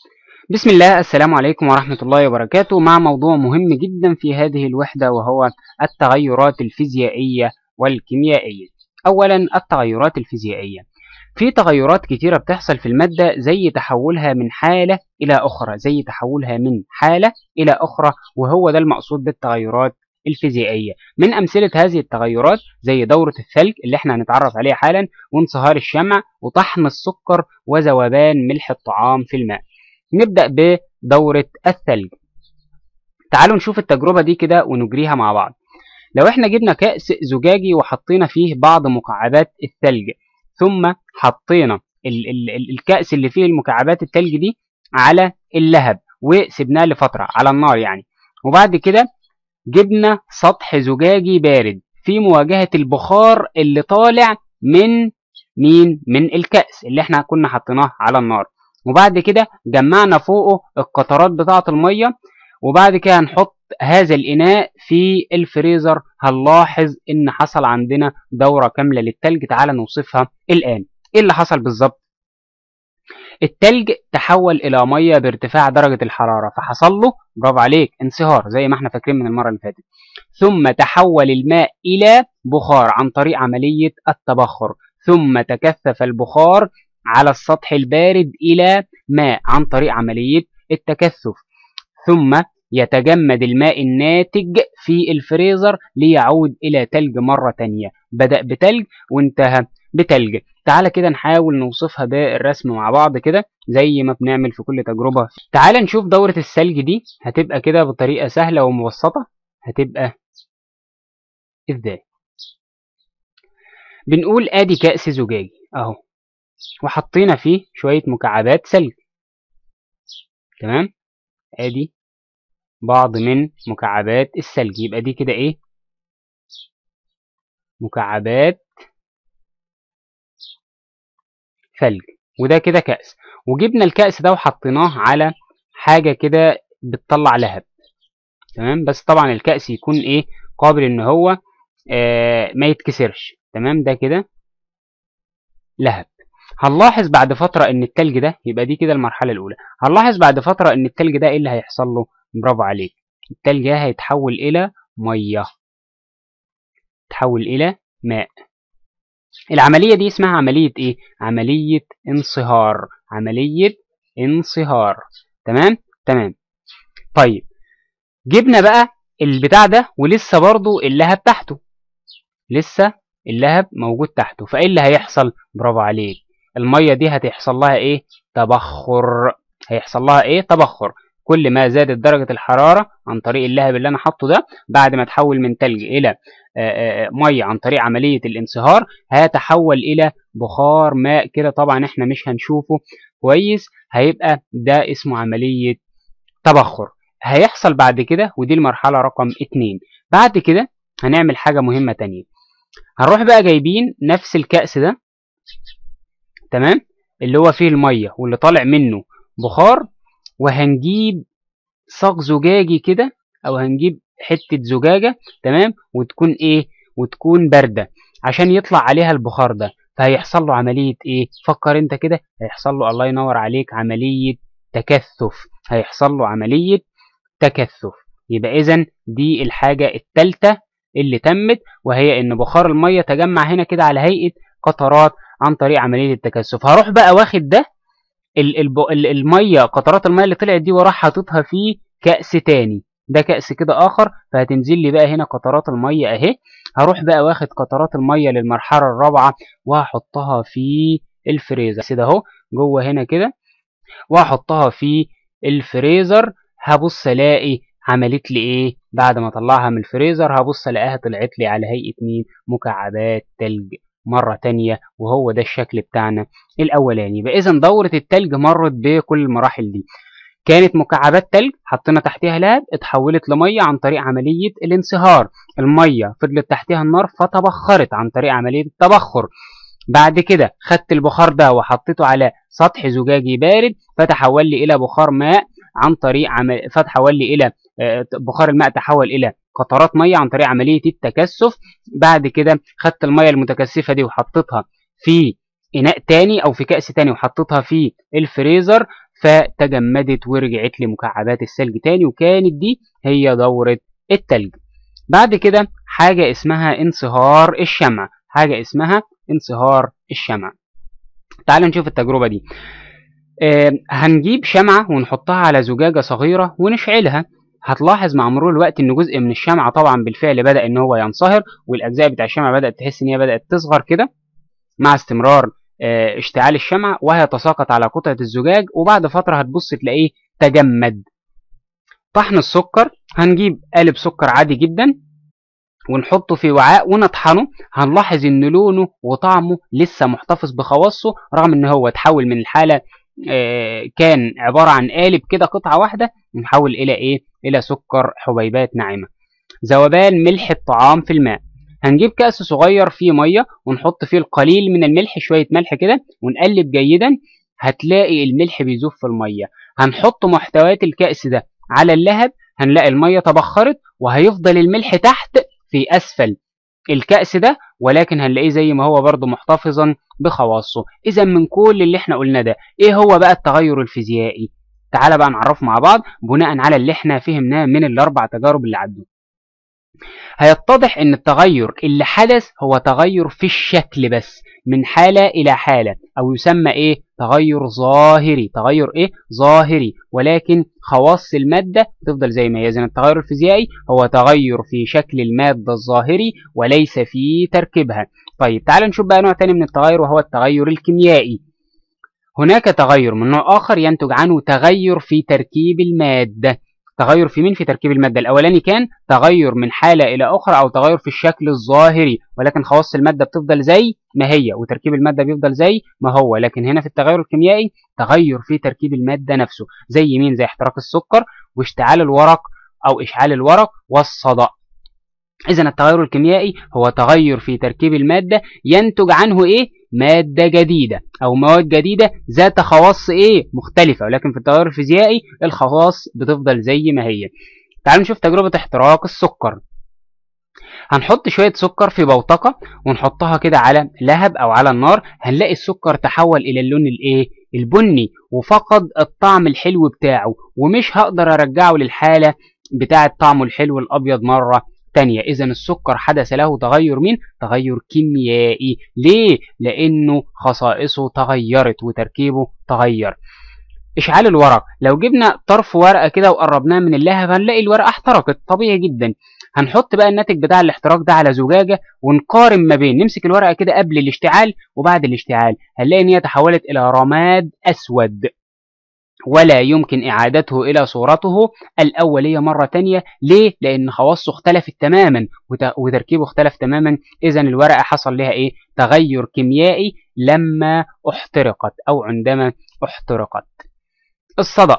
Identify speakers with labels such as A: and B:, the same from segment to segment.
A: بسم الله السلام عليكم ورحمة الله وبركاته مع موضوع مهم جدا في هذه الوحدة وهو التغيرات الفيزيائية والكيميائية أولا التغيرات الفيزيائية في تغيرات كتيرة بتحصل في المادة زي تحولها من حالة إلى أخرى زي تحولها من حالة إلى أخرى وهو ده المقصود بالتغيرات الفيزيائية من أمثلة هذه التغيرات زي دورة الثلج اللي احنا هنتعرف عليها حالا وانصهار الشمع وطحن السكر وذوبان ملح الطعام في الماء نبدأ بدورة الثلج تعالوا نشوف التجربة دي كده ونجريها مع بعض لو احنا جبنا كأس زجاجي وحطينا فيه بعض مكعبات الثلج ثم حطينا ال ال ال الكأس اللي فيه المكعبات الثلج دي على اللهب وسبناه لفترة على النار يعني وبعد كده جبنا سطح زجاجي بارد في مواجهة البخار اللي طالع من مين من الكأس اللي احنا كنا حطيناه على النار وبعد كده جمعنا فوقه القطرات بتاعة المية وبعد كده هنحط هذا الإناء في الفريزر هنلاحظ إن حصل عندنا دورة كاملة للتلج تعال نوصفها الآن إيه اللي حصل بالظبط التلج تحول إلى مية بارتفاع درجة الحرارة فحصل له برافو عليك انصهار زي ما احنا فاكرين من المرة اللي فاتت ثم تحول الماء إلى بخار عن طريق عملية التبخر ثم تكثف البخار على السطح البارد إلى ماء عن طريق عملية التكثف ثم يتجمد الماء الناتج في الفريزر ليعود إلى تلج مرة تانية بدأ بتلج وانتهى بتلج تعالى كده نحاول نوصفها بالرسم مع بعض كده زي ما بنعمل في كل تجربة تعالى نشوف دورة الثلج دي هتبقى كده بطريقة سهلة ومبسطة هتبقى ازاي بنقول ادي كأس زجاجي اهو وحطينا فيه شوية مكعبات ثلج تمام ادي بعض من مكعبات الثلج يبقى دي كده ايه مكعبات ثلج وده كده كأس وجبنا الكأس ده وحطيناه على حاجة كده بتطلع لهب تمام بس طبعا الكأس يكون ايه قابل ان هو آه ما يتكسرش تمام ده كده لهب هنلاحظ بعد فترة ان التلج ده يبقى دي كده المرحلة الاولى هنلاحظ بعد فترة ان التلج ده ايه اللي هيحصل له برافو عليك التلج ده هيتحول الى مية تحول الى ماء العملية دي اسمها عملية ايه عملية انصهار عملية انصهار تمام تمام طيب جبنا بقى البتاع ده ولسه برضو اللهب تحته لسه اللهب موجود تحته فايه اللي هيحصل برافو عليك المية دي هتحصل لها ايه تبخر هيحصل لها ايه تبخر كل ما زادت درجة الحرارة عن طريق اللهب اللي انا حاطه ده بعد ما تحول من تلج الى مية عن طريق عملية الانصهار هيتحول الى بخار ماء كده طبعا احنا مش هنشوفه كويس هيبقى ده اسمه عملية تبخر هيحصل بعد كده ودي المرحلة رقم اتنين بعد كده هنعمل حاجة مهمة تانية هنروح بقى جايبين نفس الكأس ده تمام اللي هو فيه المية واللي طالع منه بخار وهنجيب صاج زجاجي كده او هنجيب حتة زجاجة تمام وتكون ايه وتكون باردة عشان يطلع عليها البخار ده فهيحصل له عملية ايه فكر انت كده هيحصل له الله ينور عليك عملية تكثف هيحصل له عملية تكثف يبقى اذا دي الحاجة التالتة اللي تمت وهي ان بخار المية تجمع هنا كده على هيئة قطرات عن طريق عملية التكثف هروح بقى واخد ده المية قطرات المية اللي طلعت دي وراح حاططها في كأس تاني ده كأس كده آخر فهتنزل لي بقى هنا قطرات المية أهي هروح بقى واخد قطرات المية للمرحلة الرابعة وهحطها في الفريزر كده اهو جوه هنا كده وهحطها في الفريزر هبص الاقي عملت لي ايه بعد ما اطلعها من الفريزر هبص الاقيها طلعت لي على هيئة مين مكعبات تلج مرة تانية وهو ده الشكل بتاعنا الأولاني يبقى إذا دورة التلج مرت بكل المراحل دي كانت مكعبات تلج حطينا تحتها لهب اتحولت لمية عن طريق عملية الانصهار المية فضلت تحتها النار فتبخرت عن طريق عملية التبخر بعد كده خدت البخار ده وحطيته على سطح زجاجي بارد فتحول لي إلى بخار ماء عن طريق عمل فتحول لي إلى بخار الماء تحول إلى قطرات ميه عن طريق عمليه التكثف بعد كده خدت الميه المتكثفه دي وحطيتها في اناء تاني او في كاس تاني وحطيتها في الفريزر فتجمدت ورجعت لمكعبات الثلج تاني وكانت دي هي دورة التلج بعد كده حاجة اسمها انصهار الشمع حاجة اسمها انصهار الشمع تعالوا نشوف التجربة دي آه هنجيب شمعة ونحطها على زجاجة صغيرة ونشعلها هتلاحظ مع مرور الوقت ان جزء من الشمعة طبعا بالفعل بدأ ان هو ينصهر والاجزاء بتاع الشمعة بدأت تحس ان هي بدأت تصغر كده مع استمرار آه اشتعال الشمعة وهيتساقط على قطعة الزجاج وبعد فترة هتبص تلاقيه تجمد طحن السكر هنجيب قالب سكر عادي جدا ونحطه في وعاء ونطحنه هنلاحظ ان لونه وطعمه لسه محتفظ بخواصه رغم ان هو اتحول من الحالة آه كان عبارة عن قالب كده قطعة واحدة نحول الى ايه الى سكر حبيبات ناعمة ذوبان ملح الطعام في الماء هنجيب كأس صغير فيه مية ونحط فيه القليل من الملح شوية ملح كده ونقلب جيدا هتلاقي الملح بيذوب في المية هنحط محتويات الكأس ده على اللهب هنلاقي المية تبخرت وهيفضل الملح تحت في أسفل الكأس ده ولكن هنلاقيه زي ما هو برضه محتفظا بخواصه إذا من كل اللي احنا قلنا ده إيه هو بقى التغير الفيزيائي تعالى بقى نعرفه مع بعض بناء على اللي احنا فهمناه من الأربع تجارب اللي عدوا هيتضح ان التغير اللي حدث هو تغير في الشكل بس من حالة الى حالة او يسمى ايه تغير ظاهري تغير ايه ظاهري ولكن خواص المادة تفضل زي ما هي اذا التغير الفيزيائي هو تغير في شكل المادة الظاهري وليس في تركيبها طيب تعال نشوف بقى نوع تاني من التغير وهو التغير الكيميائي هناك تغير من نوع آخر ينتج عنه تغير في تركيب المادة تغير في مين في تركيب المادة الأولاني كان تغير من حالة إلى أخرى أو تغير في الشكل الظاهري ولكن خواص المادة بتفضل زي ما هي وتركيب المادة بيفضل زي ما هو لكن هنا في التغير الكيميائي تغير في تركيب المادة نفسه زي مين زي احتراق السكر واشتعال الورق أو إشعال الورق والصدأ إذا التغير الكيميائي هو تغير في تركيب المادة ينتج عنه إيه؟ مادة جديدة أو مواد جديدة ذات خواص إيه؟ مختلفة ولكن في التغير الفيزيائي الخواص بتفضل زي ما هي. تعالوا نشوف تجربة احتراق السكر. هنحط شوية سكر في بوتقة ونحطها كده على لهب أو على النار هنلاقي السكر تحول إلى اللون الإيه؟ البني وفقد الطعم الحلو بتاعه ومش هقدر أرجعه للحالة بتاعة طعمه الحلو الأبيض مرة تانية إذا السكر حدث له تغير مين؟ تغير كيميائي ليه؟ لأنه خصائصه تغيرت وتركيبه تغير إشعال الورق لو جبنا طرف ورقة كده وقربناها من اللهب هنلاقي الورقة احترقت طبيعي جدا هنحط بقى الناتج بتاع الاحتراق ده على زجاجة ونقارن ما بين نمسك الورقة كده قبل الاشتعال وبعد الاشتعال هنلاقي ان هي تحولت الى رماد اسود ولا يمكن إعادته إلى صورته الأولية مرة تانية ليه؟ لأن خواصه اختلفت تماما وتركيبه اختلف تماما إذا الورقة حصل لها إيه؟ تغير كيميائي لما احترقت أو عندما احترقت الصدأ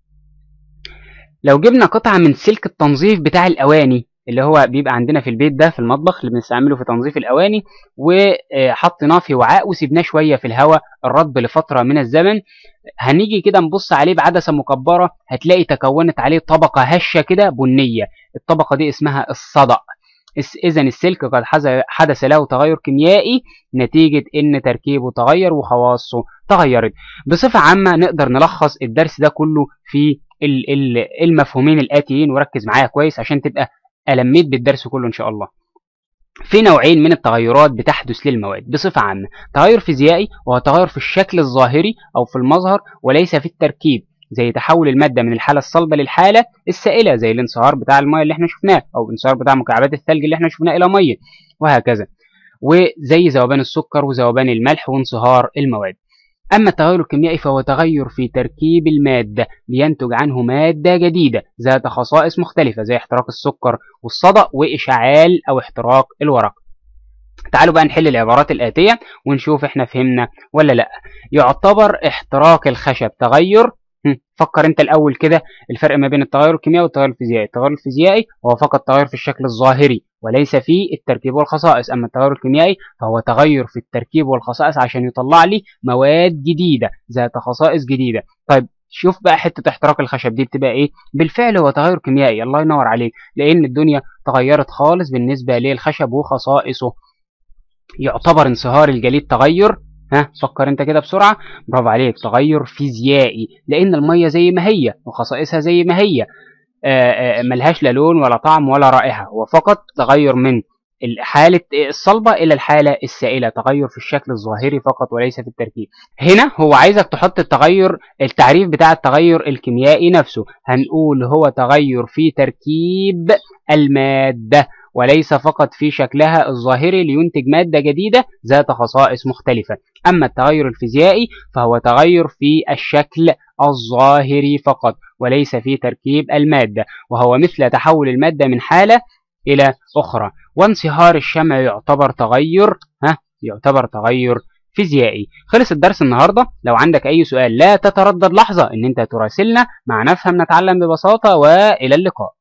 A: لو جبنا قطعة من سلك التنظيف بتاع الأواني اللي هو بيبقى عندنا في البيت ده في المطبخ اللي بنستعمله في تنظيف الأواني وحطيناه في وعاء وسيبناه شوية في الهواء الرطب لفترة من الزمن هنيجي كده نبص عليه بعدسة مكبرة هتلاقي تكونت عليه طبقة هشة كده بنية الطبقة دي اسمها الصدأ إذا السلك قد حدث له تغير كيميائي نتيجة إن تركيبه تغير وخواصه تغيرت بصفة عامة نقدر نلخص الدرس ده كله في المفهومين الآتيين وركز معايا كويس عشان تبقى ألميت بالدرس كله إن شاء الله في نوعين من التغيرات بتحدث للمواد بصفة عامة تغير فيزيائي وهو تغير في الشكل الظاهري أو في المظهر وليس في التركيب زي تحول المادة من الحالة الصلبة للحالة السائلة زي الانصهار بتاع المية اللي احنا شفناه أو الانصهار بتاع مكعبات الثلج اللي احنا شفناه إلى مية وهكذا وزي ذوبان السكر وذوبان الملح وانصهار المواد أما التغير الكيميائي فهو تغير في تركيب المادة لينتج عنه مادة جديدة ذات خصائص مختلفة زي احتراق السكر والصدأ وإشعال أو احتراق الورق تعالوا بقى نحل العبارات الآتية ونشوف احنا فهمنا ولا لا يعتبر احتراق الخشب تغير فكر انت الاول كده الفرق ما بين التغير الكيميائي والتغير الفيزيائي التغير الفيزيائي هو فقط تغير في الشكل الظاهري وليس في التركيب والخصائص اما التغير الكيميائي فهو تغير في التركيب والخصائص عشان يطلع لي مواد جديده ذات خصائص جديده طيب شوف بقى حته احتراق الخشب دي بتبقى ايه بالفعل هو تغير كيميائي الله ينور عليك لان الدنيا تغيرت خالص بالنسبه للخشب وخصائصه يعتبر انصهار الجليد تغير ها فكر انت كده بسرعه برافو عليك تغير فيزيائي لان الميه زي ما هي وخصائصها زي ما هي آه، آه، ملهاش لا لون ولا طعم ولا رائحه هو فقط تغير من حالة الصلبة إلى الحالة السائلة تغير في الشكل الظاهري فقط وليس في التركيب هنا هو عايزك تحط التغير التعريف بتاع التغير الكيميائي نفسه هنقول هو تغير في تركيب المادة وليس فقط في شكلها الظاهري لينتج مادة جديدة ذات خصائص مختلفة أما التغير الفيزيائي فهو تغير في الشكل الظاهري فقط وليس في تركيب المادة وهو مثل تحول المادة من حالة إلى أخرى وانصهار الشمع يعتبر تغير ها يعتبر تغير فيزيائي خلص الدرس النهارده لو عندك اي سؤال لا تتردد لحظه ان انت تراسلنا مع نفهم نتعلم ببساطه والى اللقاء